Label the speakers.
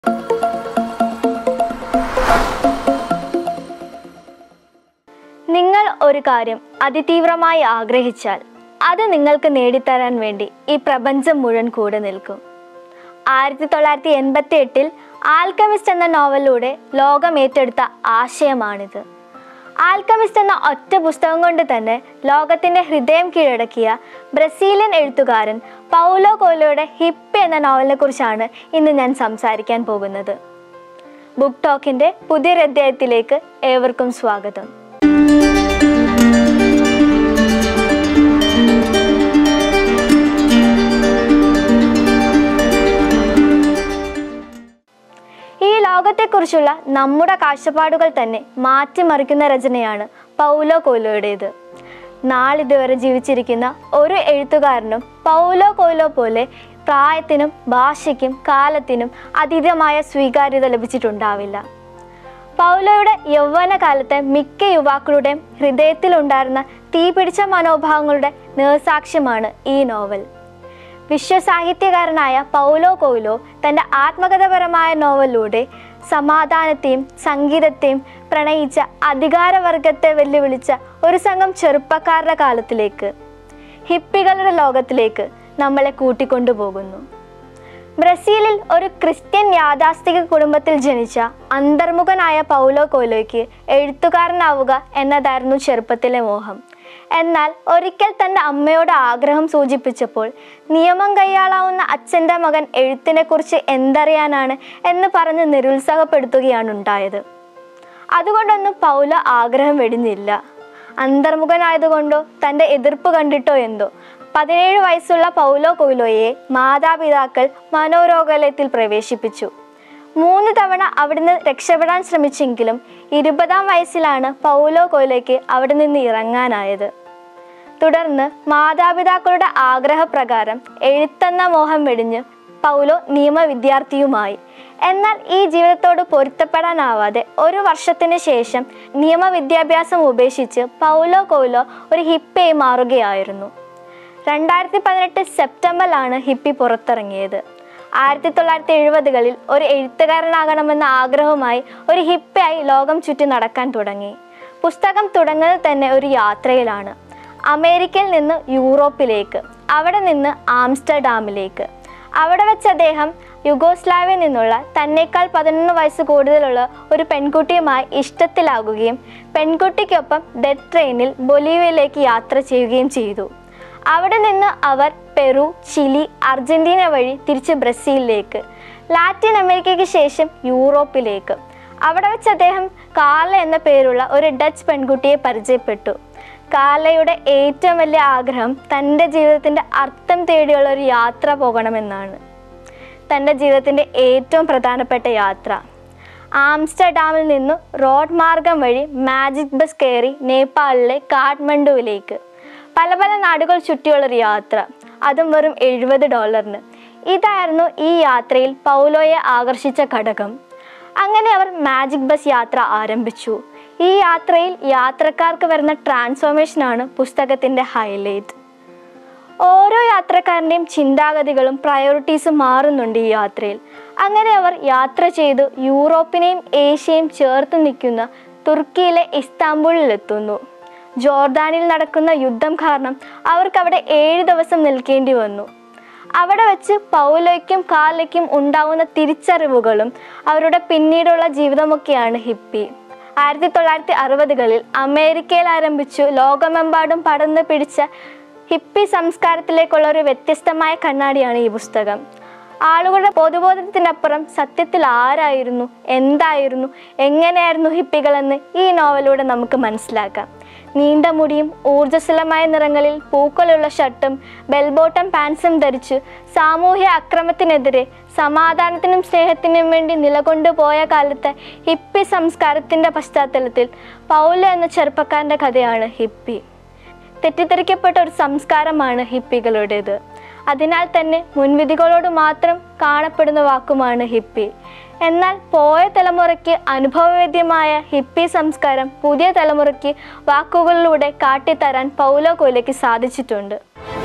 Speaker 1: നിങ്ങൾ ഒരു കാര്യം അതിതീവ്രമായി ആഗ്രഹിച്ചാൽ അത് നിങ്ങൾക്ക് നേടിത്തരാൻ വേണ്ടി ഈ പ്രപഞ്ചം മുഴുവൻ കൂടെ നിൽക്കും ആയിരത്തി തൊള്ളായിരത്തി എൺപത്തി എട്ടിൽ ആൽക്കമിസ്റ്റ് എന്ന നോവലിലൂടെ ലോകം ഏറ്റെടുത്ത ആശയമാണിത് ആൽക്കമിസ്റ്റ് എന്ന ഒറ്റ പുസ്തകം കൊണ്ട് തന്നെ ലോകത്തിന്റെ ഹൃദയം കീഴടക്കിയ ബ്രസീലിയൻ എഴുത്തുകാരൻ പൗലോ കോലോയുടെ ഹിപ്പി എന്ന നോവലിനെ കുറിച്ചാണ് ഇന്ന് ഞാൻ സംസാരിക്കാൻ പോകുന്നത് ബുക്ക് ടോക്കിന്റെ പുതിയൊരു അധ്യായത്തിലേക്ക് ഏവർക്കും സ്വാഗതം ഈ ലോകത്തെക്കുറിച്ചുള്ള നമ്മുടെ കാഴ്ചപ്പാടുകൾ തന്നെ മാറ്റിമറിക്കുന്ന രചനയാണ് പൗലോ കൊയ്ലോയുടേത് നാളിതുവരെ ജീവിച്ചിരിക്കുന്ന ഒരു എഴുത്തുകാരനും പൗലോ കൊയ്ലോ പോലെ പ്രായത്തിനും ഭാഷയ്ക്കും കാലത്തിനും അതീതമായ സ്വീകാര്യത ലഭിച്ചിട്ടുണ്ടാവില്ല പൗലോയുടെ യൗവനകാലത്തെ മിക്ക യുവാക്കളുടെയും ഹൃദയത്തിലുണ്ടായിരുന്ന തീപിടിച്ച മനോഭാവങ്ങളുടെ നേർസാക്ഷ്യമാണ് ഈ നോവൽ വിശ്വസാഹിത്യകാരനായ പൗലോ കൊയ്ലോ തൻ്റെ ആത്മകഥാപരമായ നോവലിലൂടെ സമാധാനത്തെയും സംഗീതത്തെയും പ്രണയിച്ച അധികാരവർഗത്തെ വെല്ലുവിളിച്ച ഒരു സംഘം ചെറുപ്പക്കാരുടെ കാലത്തിലേക്ക് ഹിപ്പികളുടെ ലോകത്തിലേക്ക് നമ്മളെ കൂട്ടിക്കൊണ്ടുപോകുന്നു ബ്രസീലിൽ ഒരു ക്രിസ്ത്യൻ യാഥാസ്ഥിക കുടുംബത്തിൽ ജനിച്ച അന്തർമുഖനായ പൗലോ കോലോയ്ക്ക് എഴുത്തുകാരനാവുക എന്നതായിരുന്നു ചെറുപ്പത്തിലെ മോഹം എന്നാൽ ഒരിക്കൽ തൻ്റെ അമ്മയോട് ആഗ്രഹം സൂചിപ്പിച്ചപ്പോൾ നിയമം കൈയാളാവുന്ന അച്ഛൻ്റെ മകൻ എഴുത്തിനെക്കുറിച്ച് എന്തറിയാനാണ് എന്ന് പറഞ്ഞ് നിരുത്സാഹപ്പെടുത്തുകയാണ് ഉണ്ടായത് അതുകൊണ്ടൊന്നും പൗല ആഗ്രഹം വെടിഞ്ഞില്ല അന്തർമുഖനായതുകൊണ്ടോ തൻ്റെ എതിർപ്പ് കണ്ടിട്ടോ എന്തോ പതിനേഴ് വയസ്സുള്ള പൗലോ കൊയ്ലോയെ മാതാപിതാക്കൾ മനോരോഗാലയത്തിൽ പ്രവേശിപ്പിച്ചു മൂന്ന് തവണ അവിടുന്ന് രക്ഷപ്പെടാൻ ശ്രമിച്ചെങ്കിലും ഇരുപതാം വയസ്സിലാണ് പൗലോ കൊയ്ലോയ്ക്ക് അവിടെ നിന്ന് ഇറങ്ങാനായത് തുടർന്ന് മാതാപിതാക്കളുടെ ആഗ്രഹപ്രകാരം എഴുത്തെന്ന മോഹം വെടിഞ്ഞ് പൗലോ നിയമ വിദ്യാർത്ഥിയുമായി എന്നാൽ ഈ ജീവിതത്തോട് പൊരുത്തപ്പെടാനാവാതെ ഒരു വർഷത്തിന് ശേഷം നിയമ വിദ്യാഭ്യാസം ഉപേക്ഷിച്ച് പൗലോ കൊയ്ലോ ഒരു ഹിപ്പയായി മാറുകയായിരുന്നു രണ്ടായിരത്തി പതിനെട്ട് സെപ്റ്റംബറിലാണ് ഹിപ്പി പുറത്തിറങ്ങിയത് ആയിരത്തി തൊള്ളായിരത്തി എഴുപതുകളിൽ ഒരു എഴുത്തുകാരനാകണമെന്ന ആഗ്രഹവുമായി ഒരു ഹിപ്പയായി ലോകം ചുറ്റി നടക്കാൻ തുടങ്ങി പുസ്തകം തുടങ്ങുന്നത് തന്നെ ഒരു യാത്രയിലാണ് അമേരിക്കയിൽ നിന്ന് യൂറോപ്പിലേക്ക് അവിടെ നിന്ന് ആംസ്റ്റർഡാമിലേക്ക് അവിടെ വെച്ച് അദ്ദേഹം യുഗോസ്ലാവിയയിൽ നിന്നുള്ള തന്നേക്കാൾ പതിനൊന്ന് വയസ്സ് കൂടുതലുള്ള ഒരു പെൺകുട്ടിയുമായി ഇഷ്ടത്തിലാകുകയും പെൺകുട്ടിക്കൊപ്പം ഡെഡ് ട്രെയിനിൽ ബൊലീവിയയിലേക്ക് യാത്ര ചെയ്യുകയും ചെയ്തു അവിടെ നിന്ന് അവർ പെറു ചിലി അർജന്റീന വഴി തിരിച്ച് ബ്രസീലിലേക്ക് ലാറ്റിൻ അമേരിക്കയ്ക്ക് ശേഷം യൂറോപ്പിലേക്ക് അവിടെ വെച്ച് അദ്ദേഹം കാല എന്ന പേരുള്ള ഒരു ഡച്ച് പെൺകുട്ടിയെ പരിചയപ്പെട്ടു കാലയുടെ ഏറ്റവും വലിയ ആഗ്രഹം തൻ്റെ ജീവിതത്തിൻ്റെ അർത്ഥം തേടിയുള്ള ഒരു യാത്ര പോകണമെന്നാണ് തൻ്റെ ജീവിതത്തിൻ്റെ ഏറ്റവും പ്രധാനപ്പെട്ട യാത്ര ആംസ്റ്റർഡാമിൽ നിന്നും റോഡ് മാർഗം വഴി മാജിക് ബസ് കയറി നേപ്പാളിലെ കാഠ്മണ്ഡുവിലേക്ക് പല പല നാടുകൾ ചുറ്റിയുള്ളൊരു യാത്ര അതും വെറും എഴുപത് ഡോളറിന് ഇതായിരുന്നു ഈ യാത്രയിൽ പൗലോയെ ആകർഷിച്ച ഘടകം അങ്ങനെ അവർ മാജിക് ബസ് യാത്ര ആരംഭിച്ചു ഈ യാത്രയിൽ യാത്രക്കാർക്ക് വരുന്ന ട്രാൻസ്ഫോർമേഷനാണ് പുസ്തകത്തിൻ്റെ ഹൈലൈറ്റ് ഓരോ യാത്രക്കാരൻ്റെയും ചിന്താഗതികളും പ്രയോറിറ്റീസും മാറുന്നുണ്ട് ഈ യാത്രയിൽ അങ്ങനെ അവർ യാത്ര ചെയ്തു യൂറോപ്പിനെയും ഏഷ്യയും ചേർത്ത് നിൽക്കുന്ന തുർക്കിയിലെ ഇസ്താംബൂളിലെത്തുന്നു ജോർദാനിൽ നടക്കുന്ന യുദ്ധം കാരണം അവർക്ക് അവിടെ ഏഴ് ദിവസം നിൽക്കേണ്ടി വന്നു അവിടെ വെച്ച് പൗലോയ്ക്കും കാലയ്ക്കും ഉണ്ടാവുന്ന തിരിച്ചറിവുകളും അവരുടെ പിന്നീടുള്ള ജീവിതമൊക്കെയാണ് ഹിപ്പി ആയിരത്തി തൊള്ളായിരത്തി അറുപതുകളിൽ അമേരിക്കയിൽ ആരംഭിച്ചു ലോകമെമ്പാടും പടർന്നു പിടിച്ച ഹിപ്പി സംസ്കാരത്തിലേക്കുള്ള ഒരു വ്യത്യസ്തമായ കണ്ണാടിയാണ് ഈ പുസ്തകം ആളുകളുടെ പൊതുബോധത്തിനപ്പുറം സത്യത്തിൽ ആരായിരുന്നു എന്തായിരുന്നു എങ്ങനെയായിരുന്നു ഹിപ്പികളെന്ന് ഈ നോവലിലൂടെ നമുക്ക് മനസ്സിലാക്കാം നീണ്ട മുടിയും ഊർജ്ജസ്വലമായ നിറങ്ങളിൽ പൂക്കളുള്ള ഷർട്ടും ബെൽബോട്ടം പാൻസും ധരിച്ച് സാമൂഹ്യ അക്രമത്തിനെതിരെ സമാധാനത്തിനും സ്നേഹത്തിനും വേണ്ടി നിലകൊണ്ടു പോയ കാലത്തെ ഹിപ്പി സംസ്കാരത്തിൻ്റെ പശ്ചാത്തലത്തിൽ പൗല എന്ന ചെറുപ്പക്കാരൻ്റെ കഥയാണ് ഹിപ്പി തെറ്റിദ്ധരിക്കപ്പെട്ട ഒരു സംസ്കാരമാണ് ഹിപ്പികളുടേത് അതിനാൽ തന്നെ മുൻവിധികളോട് മാത്രം കാണപ്പെടുന്ന വാക്കുമാണ് ഹിപ്പി എന്നാൽ പോയ തലമുറയ്ക്ക് അനുഭവവേദ്യമായ ഹിപ്പി സംസ്കാരം പുതിയ തലമുറയ്ക്ക് വാക്കുകളിലൂടെ കാട്ടിത്തരാൻ പൗലോ കൊയ്ലയ്ക്ക് സാധിച്ചിട്ടുണ്ട്